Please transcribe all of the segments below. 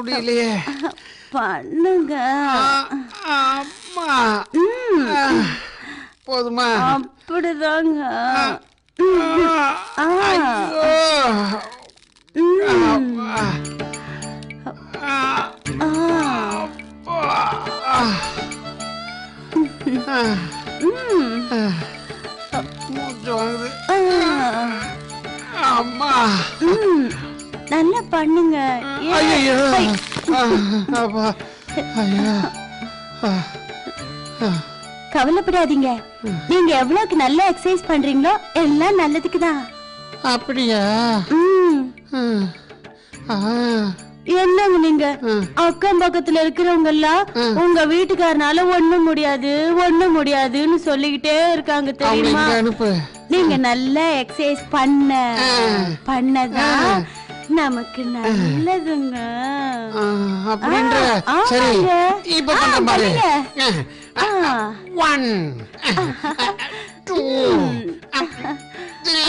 முடியலையே பண்ணுங்க ஆ, அம்மா ஆ, போதுமா அப்படிதாங்க ஆ, ஐயோ. அப்பா. ஆ, ஆ, அப்பா. ஆ. ஆ, ம், ஆ. மூச்சு வாங்குது ஆ, அம்மா ம். நல்லா பண்ணுங்க ஏன்? ஐயோ ஐ, அப்பா ஐயா ஆ, ஆ. கவலைப்படாதீங்க நீங்க எவ்வளவுக்கு நல்லா எக்ஸசைஸ் பண்றீங்களோ எல்லாம் நல்லதுக்கு தான் அப்படியா ம் ம். ஆ, என்னங்க நீங்க ம். அக்கம் பக்கத்துல இருக்கிறவங்க எல்லாம் உங்க வீட்டுக்காரனால ஒண்ணும் முடியாது ஒண்ணும் முடியாதுன்னு சொல்லிக்கிட்டே இருக்காங்க அவங்களை தெரியுமா இங்க அனுப்பு நீங்க நல்லா எக்ஸசைஸ் பண்ண பண்ணதான் நமக்கு நல்லதுங்க ஆ, அப்படின்ற ஆ, சரி ஆமாங்க. இப்ப ஆ, பண்ற பாரு பண்ணுங்க. ஆ, one two three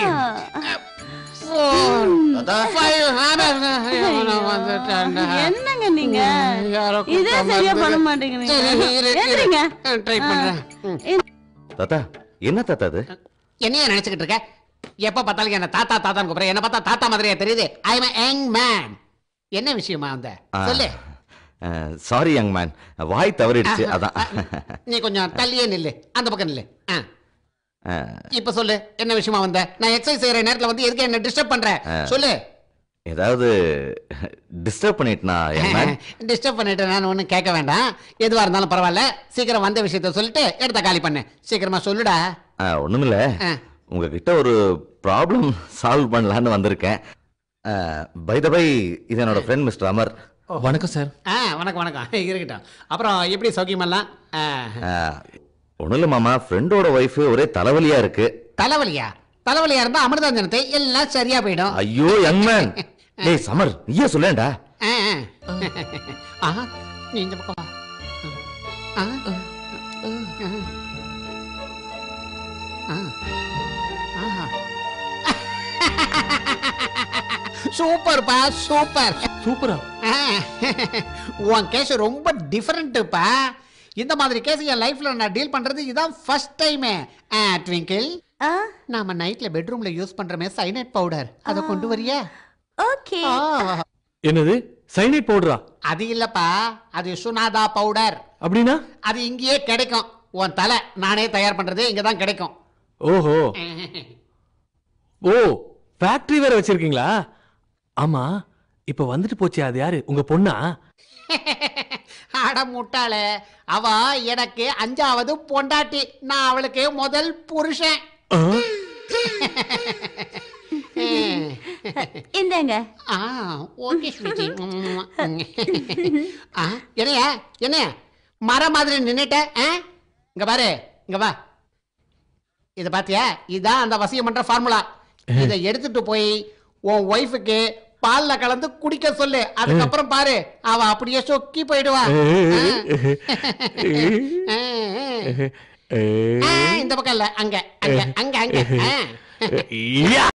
four five வந்துட்டேன்டா என்னங்க நீங்க யாரோ இதே கூப்பிட்ட சரியா மாதிரி பண்ண இருக்கு. மாட்டேங்கிறீங்க சரி, இரு, இரு. எந்திரிங்க. ட்ரை பண்றேன் ம். தாத்தா என்ன தாத்தா அது என்னைய நினைச்சுக்கிட்டு இருக்க எப்ப பார்த்தாலும் என்ன தாத்தா தாத்தான்னு கூப்பிடுற என்ன பார்த்தா தாத்தா மாதிரியா தெரியுது ஐ எம் யங் மேன் என்ன விஷயமா அந்த சொல்லு சாரி யங் மேன் வாய் தவறிடுச்சு அதான் நீ கொஞ்சம் தள்ளியே நில்லு அந்த பக்கம் நில்லு ஆ. ஆ, இப்ப சொல்லு என்ன விஷயமா வந்த நான் எக்ஸசைஸ் செய்யற நேரத்துல வந்து எதுக்கு என்ன டிஸ்டர்ப் பண்ற சொல்லு ஏதாவது டிஸ்டர்ப் பண்ணிட்டுனா யங் மேன் டிஸ்டர்ப் பண்ணிட்டு நான் ஒன்றும் கேட்க வேண்டாம் எதுவா இருந்தாலும் பரவாயில்ல சீக்கிரம் வந்த விஷயத்த சொல்லிட்டு எடுத்த காலி பண்ணு சீக்கிரமா சொல்லுடா ஒண்ணுமில்ல ஆ. உங்ககிட்ட ஒரு ப்ராப்ளம் சால்வ் பண்ணலான்னு வந்திருக்கேன் பை த பை இது என்னோட ஃப்ரெண்ட் மிஸ்டர் அமர் வணக்கம் சார் ஆ வணக்கம் வணக்கம் இருக்கட்டும் அப்புறம் எப்படி சௌக்கியமெல்லாம் ஆ, ஒன்றும் இல்லை மாமா ஃப்ரெண்டோட ஒய்ஃபு ஒரே தலைவலியா இருக்கு தலைவலியா தலைவலியா இருந்தா அமிர்தாஞ்சனத்தை எல்லாம் சரியா போயிடும் ஐயோ யங் மேன் டேய் சமர் நீயே சொல்லேன்டா ஆ, ஆ. ஆ, நீ இந்த பக்கம் வா. ஆ, ஆ. ஆ. ஆ. சூப்பர்ப்பா சூப்பர் சூப்பரா ஆ. உன் கேஸ் ரொம்ப டிஃபரெண்ட்டுப்பா இந்த மாதிரி கேஸ் என் லைஃப்ல நான் டீல் பண்றது இதான் ஃபர்ஸ்ட் டைமே ட்விங்கிள் ஆ, நாம நைட்ல பெட்ரூம்ல யூஸ் பண்றமே சைனைட் பவுடர் அதை கொண்டு வரியா ஓகே ஆ. என்னது சைனைட் பவுடரா அது இல்லப்பா அது சுனாதா பவுடர் அப்படின்னா அது இங்கேயே கிடைக்கும் உன் தலை நானே தயார் பண்றது இங்க தான் கிடைக்கும் ஓஹோ ஓ ஃபேக்டரி வேற வச்சிருக்கீங்களா ஆமா இப்ப வந்துட்டு போச்சே அது யாரு உங்க பொண்ணா அட முட்டாளே அவ எனக்கு அஞ்சாவது பொண்டாட்டி நான் அவளுக்கு முதல் புருஷன் ஆ? இந்தாங்க ஆ ஓகே ஸ்வீட்டி ஆ என்னையா என்னையா மரம் மாதிரி நின்னுட்ட ஆ இங்க பாரு இங்க வா இத பாத்தியா இதான் அந்த வசியம் பண்ற ஃபார்முலா இதை எடுத்துட்டு போய் உன் ஒய்ஃபுக்கு பால்ல கலந்து குடிக்க சொல்லு அதுக்கப்புறம் பாரு அவ அப்படியே சொக்கி போயிடுவா ஆ, ஆ. ஆ, இந்த பக்கம் இல்ல அங்க அங்க அங்க அங்க ஆ. யா!